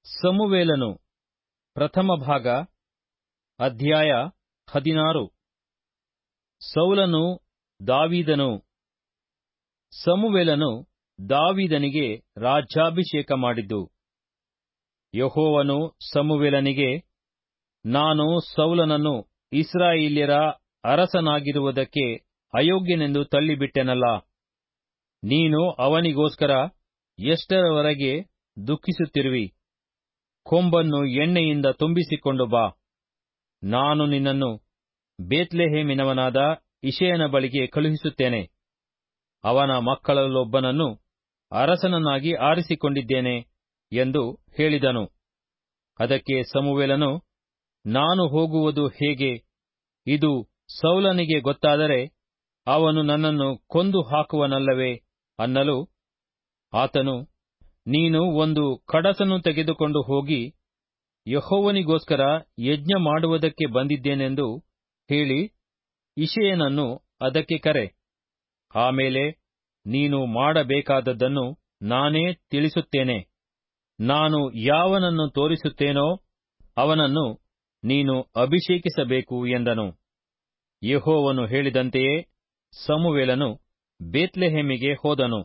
ಸಮುವೇಲನು ಪ್ರಥಮ ಭಾಗ ಅಧ್ಯಾಯ ಹದಿನಾರು ಸೌಲನು ದಾವೀದನು ಸಮುವೇಲನು ದಾವೀದನಿಗೆ ರಾಜ್ಯಾಭಿಷೇಕ ಮಾಡಿದ್ದು ಯಹೋವನು ಸಮುವೇಲನಿಗೆ ನಾನು ಸೌಲನನ್ನು ಇಸ್ರಾಯೇಲ್ಯರ ಅರಸನಾಗಿರುವುದಕ್ಕೆ ಅಯೋಗ್ಯನೆಂದು ತಳ್ಳಿಬಿಟ್ಟೆನಲ್ಲ ನೀನು ಅವನಿಗೋಸ್ಕರ ಎಷ್ಟರವರೆಗೆ ದುಃಖಿಸುತ್ತಿರುವಿ ಕೊಂಬನ್ನು ಎಣ್ಣೆಯಿಂದ ತುಂಬಿಸಿಕೊಂಡು ಬಾ ನಾನು ನಿನ್ನನ್ನು ಬೇತ್ಲೆಹೇಮಿನವನಾದ ಇಷಯನ ಬಳಿಗೆ ಕಳುಹಿಸುತ್ತೇನೆ ಅವನ ಮಕ್ಕಳಲ್ಲೊಬ್ಬನನ್ನು ಅರಸನನ್ನಾಗಿ ಆರಿಸಿಕೊಂಡಿದ್ದೇನೆ ಎಂದು ಹೇಳಿದನು ಅದಕ್ಕೆ ಸಮುವೇಲನು ನಾನು ಹೋಗುವುದು ಹೇಗೆ ಇದು ಸೌಲನಿಗೆ ಗೊತ್ತಾದರೆ ಅವನು ನನ್ನನ್ನು ಕೊಂದು ಹಾಕುವನಲ್ಲವೇ ಅನ್ನಲು ಆತನು ನೀನು ಒಂದು ಕಡಸನ್ನು ತೆಗೆದುಕೊಂಡು ಹೋಗಿ ಯಹೋವನಿಗೋಸ್ಕರ ಯಜ್ಞ ಮಾಡುವುದಕ್ಕೆ ಬಂದಿದ್ದೇನೆಂದು ಹೇಳಿ ಇಷಯನನ್ನು ಅದಕ್ಕೆ ಕರೆ ಆಮೇಲೆ ನೀನು ಮಾಡಬೇಕಾದದ್ದನ್ನು ನಾನೇ ತಿಳಿಸುತ್ತೇನೆ ನಾನು ಯಾವನನ್ನು ತೋರಿಸುತ್ತೇನೋ ಅವನನ್ನು ನೀನು ಅಭಿಷೇಕಿಸಬೇಕು ಎಂದನು ಯೆಹೋವನು ಹೇಳಿದಂತೆಯೇ ಸಮುವೇಲನು ಬೇತ್ಲೆಹೇಮಿಗೆ ಹೋದನು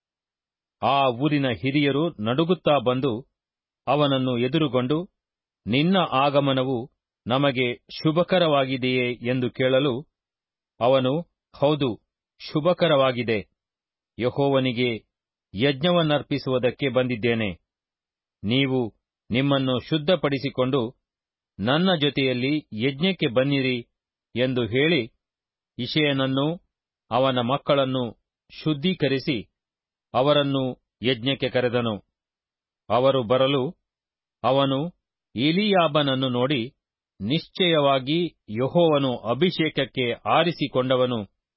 ಆ ಊರಿನ ಹಿರಿಯರು ನಡುಗುತ್ತಾ ಬಂದು ಅವನನ್ನು ಎದುರುಗೊಂಡು ನಿನ್ನ ಆಗಮನವು ನಮಗೆ ಶುಭಕರವಾಗಿದೆಯೇ ಎಂದು ಕೇಳಲು ಅವನು ಹೌದು ಶುಭಕರವಾಗಿದೆ ಯಹೋವನಿಗೆ ಯಜ್ಞವನ್ನರ್ಪಿಸುವುದಕ್ಕೆ ಬಂದಿದ್ದೇನೆ ನೀವು ನಿಮ್ಮನ್ನು ಶುದ್ಧಪಡಿಸಿಕೊಂಡು ನನ್ನ ಜೊತೆಯಲ್ಲಿ ಯಜ್ಞಕ್ಕೆ ಬನ್ನಿರಿ ಎಂದು ಹೇಳಿ ಇಷಯನನ್ನೂ ಅವನ ಮಕ್ಕಳನ್ನು ಶುದ್ಧೀಕರಿಸಿ ಅವರನ್ನು ಯಜ್ಞಕ್ಕೆ ಕರೆದನು ಅವರು ಬರಲು ಅವನು ಎಲೀಯಾಬನನ್ನು ನೋಡಿ ನಿಶ್ಚಯವಾಗಿ ಯಹೋವನು ಅಭಿಷೇಕಕ್ಕೆ ಆರಿಸಿಕೊಂಡವನು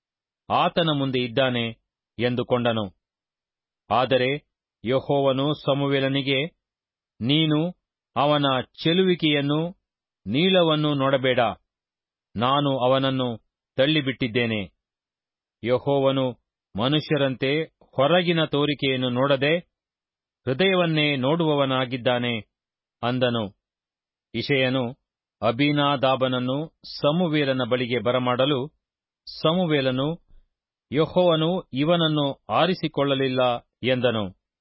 ಆತನ ಮುಂದೆ ಇದ್ದಾನೆ ಎಂದುಕೊಂಡನು ಆದರೆ ಯಹೋವನು ಸಮುವೇಲನಿಗೆ ನೀನು ಅವನ ಚೆಲುವಿಕೆಯನ್ನು ನೀಳವನ್ನು ನೋಡಬೇಡ ನಾನು ಅವನನ್ನು ತಳ್ಳಿಬಿಟ್ಟಿದ್ದೇನೆ ಯಹೋವನು ಮನುಷ್ಯರಂತೆ ಹೊರಗಿನ ತೋರಿಕೆಯನ್ನು ನೋಡದೆ ಹೃದಯವನ್ನೇ ನೋಡುವವನಾಗಿದ್ದಾನೆ ಅಂದನು ಇಷಯನು ಅಬೀನಾದಾಬನನ್ನು ಸಮುವೇಲನ ಬಳಿಗೆ ಬರಮಾಡಲು ಸಮುವೇಲನು ಯಹೋವನು ಇವನನ್ನು ಆರಿಸಿಕೊಳ್ಳಲಿಲ್ಲ ಎಂದನು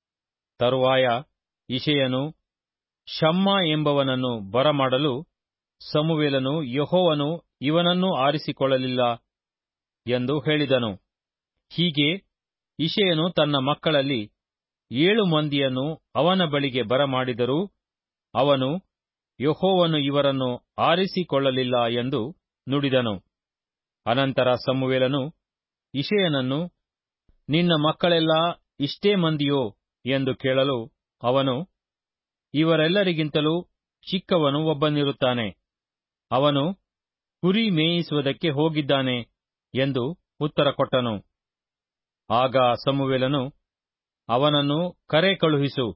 ತರುವಾಯ ಇಷಯನು ಶಮ್ಮ ಎಂಬವನನ್ನು ಬರಮಾಡಲು ಸಮುವೇಲನು ಯಹೋವನು ಇವನನ್ನೂ ಆರಿಸಿಕೊಳ್ಳಲಿಲ್ಲ ಎಂದು ಹೇಳಿದನು ಹೀಗೆ ಇಷಯನು ತನ್ನ ಮಕ್ಕಳಲ್ಲಿ ಏಳು ಮಂದಿಯನ್ನು ಅವನ ಬಳಿಗೆ ಬರಮಾಡಿದರೂ ಅವನು ಯಹೋವನು ಇವರನ್ನು ಆರಿಸಿಕೊಳ್ಳಲಿಲ್ಲ ಎಂದು ನುಡಿದನು ಅನಂತರ ಸಮುವೇಲನು ಇಷಯನನ್ನು ನಿನ್ನ ಮಕ್ಕಳೆಲ್ಲ ಇಷ್ಟೇ ಮಂದಿಯೋ ಎಂದು ಕೇಳಲು ಅವನು ಇವರೆಲ್ಲರಿಗಿಂತಲೂ ಚಿಕ್ಕವನು ಒಬ್ಬನಿರುತ್ತಾನೆ ಅವನು ಕುರಿ ಮೇಯಿಸುವುದಕ್ಕೆ ಹೋಗಿದ್ದಾನೆ ಎಂದು ಉತ್ತರ ಕೊಟ್ಟನು ಆಗ ಸಮುವೇಲನು ಅವನನ್ನು ಕರೆ ಕಳುಹಿಸು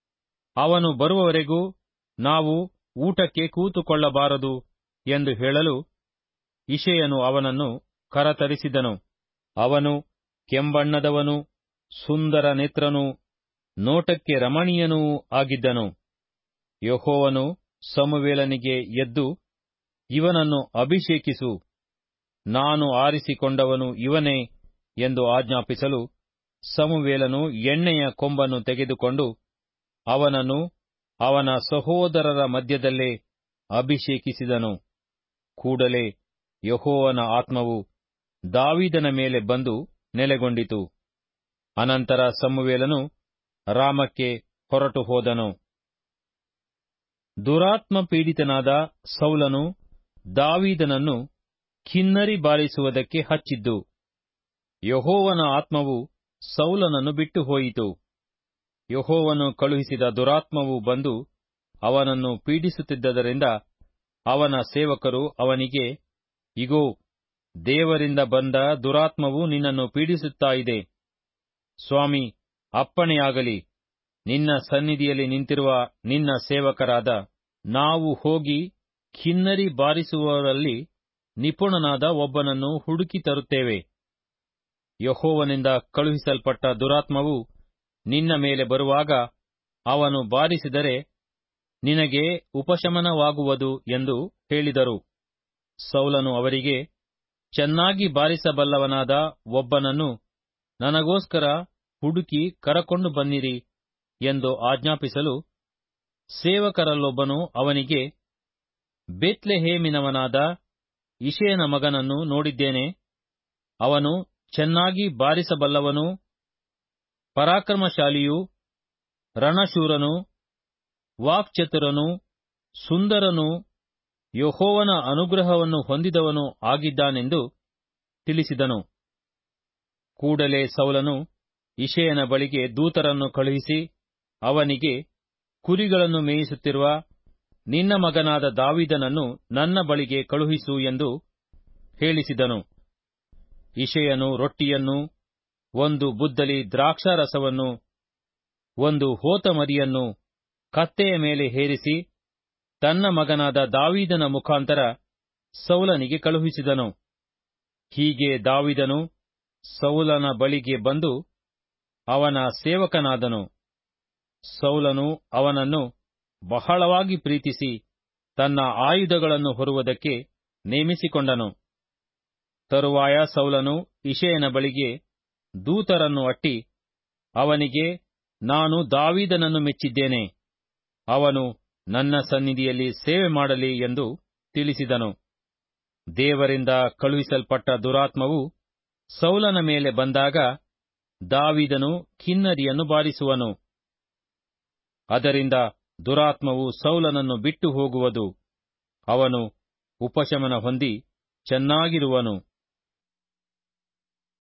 ಅವನು ಬರುವವರೆಗೂ ನಾವು ಊಟಕ್ಕೆ ಕೂತುಕೊಳ್ಳಬಾರದು ಎಂದು ಹೇಳಲು ಇಷಯನು ಅವನನ್ನು ಕರತರಿಸಿದನು ಅವನು ಕೆಂಬಣ್ಣದವನೂ ಸುಂದರ ನೇತ್ರನೂ ನೋಟಕ್ಕೆ ರಮಣೀಯನೂ ಆಗಿದ್ದನು ಯಹೋವನು ಸಮುವೇಲನಿಗೆ ಎದ್ದು ಇವನನ್ನು ಅಭಿಷೇಕಿಸು ನಾನು ಆರಿಸಿಕೊಂಡವನು ಇವನೇ ಎಂದು ಆಜ್ಞಾಪಿಸಲು ಸಮುವೇಲನು ಎಣ್ಣೆಯ ಕೊಂಬನ್ನು ತೆಗೆದುಕೊಂಡು ಅವನನ್ನು ಅವನ ಸಹೋದರರ ಮಧ್ಯದಲ್ಲೇ ಅಭಿಷೇಕಿಸಿದನು ಕೂಡಲೇ ಯಹೋವನ ಆತ್ಮವು ದಾವಿದನ ಮೇಲೆ ಬಂದು ನೆಲೆಗೊಂಡಿತು ಅನಂತರ ಸಮುವೇಲನು ರಾಮಕ್ಕೆ ಹೊರಟು ಹೋದನು ದುರಾತ್ಮ ಪೀಡಿತನಾದ ಸೌಲನು ದಾವೀದನನ್ನು ಕಿನ್ನರಿ ಬಾರಿಸುವುದಕ್ಕೆ ಹಚ್ಚಿದ್ದು ಯಹೋವನ ಆತ್ಮವು ಸೌಲನನ್ನು ಬಿಟ್ಟು ಹೋಯಿತು ಯಹೋವನು ಕಳುಹಿಸಿದ ದುರಾತ್ಮವು ಬಂದು ಅವನನ್ನು ಪೀಡಿಸುತ್ತಿದ್ದರಿಂದ ಅವನ ಸೇವಕರು ಅವನಿಗೆ ಇಗೋ ದೇವರಿಂದ ಬಂದ ದುರಾತ್ಮವು ನಿನ್ನನ್ನು ಪೀಡಿಸುತ್ತಾ ಇದೆ ಸ್ವಾಮಿ ಅಪ್ಪಣೆಯಾಗಲಿ ನಿನ್ನ ಸನ್ನಿಧಿಯಲ್ಲಿ ನಿಂತಿರುವ ನಿನ್ನ ಸೇವಕರಾದ ನಾವು ಹೋಗಿ ಕಿನ್ನರಿ ಬಾರಿಸುವವರಲ್ಲಿ ನಿಪುಣನಾದ ಒಬ್ಬನನ್ನು ಹುಡುಕಿ ತರುತ್ತೇವೆ ಯಹೋವನಿಂದ ಕಳುಹಿಸಲ್ಪಟ್ಟ ದುರಾತ್ಮವು ನಿನ್ನ ಮೇಲೆ ಬರುವಾಗ ಅವನು ಬಾರಿಸಿದರೆ ನಿನಗೆ ಉಪಶಮನವಾಗುವುದು ಎಂದು ಹೇಳಿದರು ಸೌಲನು ಅವರಿಗೆ ಚೆನ್ನಾಗಿ ಬಾರಿಸಬಲ್ಲವನಾದ ಒಬ್ಬನನ್ನು ನನಗೋಸ್ಕರ ಹುಡುಕಿ ಕರಕೊಂಡು ಬನ್ನಿರಿ ಎಂದು ಆಜ್ಞಾಪಿಸಲು ಸೇವಕರಲ್ಲೊಬ್ಬನು ಅವನಿಗೆ ಬೆತ್ಲೆಹೇಮಿನವನಾದ ಇಷಯನ ಮಗನನ್ನು ನೋಡಿದ್ದೇನೆ ಅವನು ಚೆನ್ನಾಗಿ ಬಾರಿಸಬಲ್ಲವನೂ ಪರಾಕ್ರಮಶಾಲಿಯೂ ರಣಶೂರನೂ ವಾಕ್ಚತುರನೂ ಸುಂದರನೂ ಯಹೋವನ ಅನುಗ್ರಹವನ್ನು ಹೊಂದಿದವನು ಆಗಿದ್ದಾನೆಂದು ತಿಳಿಸಿದನು ಕೂಡಲೇ ಸೌಲನು ಇಷಯನ ಬಳಿಗೆ ದೂತರನ್ನು ಕಳುಹಿಸಿ ಅವನಿಗೆ ಕುರಿಗಳನ್ನು ಮೇಯಿಸುತ್ತಿರುವ ನಿನ್ನ ಮಗನಾದ ದಾವಿದನನ್ನು ನನ್ನ ಬಳಿಗೆ ಕಳುಹಿಸು ಎಂದು ಹೇಳಿಸಿದನು ಇಷಯನು ರೊಟ್ಟಿಯನ್ನು ಒಂದು ಬುದ್ದಲಿ ದ್ರಾಕ್ಷಾರಸವನ್ನು ಒಂದು ಹೋತಮರಿಯನ್ನು ಕತ್ತೆಯ ಮೇಲೆ ಹೇರಿಸಿ ತನ್ನ ಮಗನಾದ ದಾವೀದನ ಮುಖಾಂತರ ಸೌಲನಿಗೆ ಕಳುಹಿಸಿದನು ಹೀಗೆ ದಾವಿದನು ಸೌಲನ ಬಳಿಗೆ ಬಂದು ಅವನ ಸೇವಕನಾದನು ಸೌಲನು ಅವನನ್ನು ಬಹಳವಾಗಿ ಪ್ರೀತಿಸಿ ತನ್ನ ಆಯುಧಗಳನ್ನು ಹೊರುವುದಕ್ಕೆ ನೇಮಿಸಿಕೊಂಡನು ತರುವಾಯ ಸೌಲನು ಇಷಯನ ಬಳಿಗೆ ದೂತರನ್ನು ಅಟ್ಟಿ ಅವನಿಗೆ ನಾನು ದಾವೀದನನ್ನು ಮೆಚ್ಚಿದ್ದೇನೆ ಅವನು ನನ್ನ ಸನ್ನಿಧಿಯಲ್ಲಿ ಸೇವೆ ಮಾಡಲಿ ಎಂದು ತಿಳಿಸಿದನು ದೇವರಿಂದ ಕಳುಹಿಸಲ್ಪಟ್ಟ ದುರಾತ್ಮವು ಸೌಲನ ಮೇಲೆ ಬಂದಾಗ ದಾವಿದನು ಕಿನ್ನರಿಯನ್ನು ಬಾರಿಸುವನು ಅದರಿಂದ ದುರಾತ್ಮವು ಸೌಲನನ್ನು ಬಿಟ್ಟು ಹೋಗುವುದು ಅವನು ಉಪಶಮನ ಹೊಂದಿ ಚೆನ್ನಾಗಿರುವನು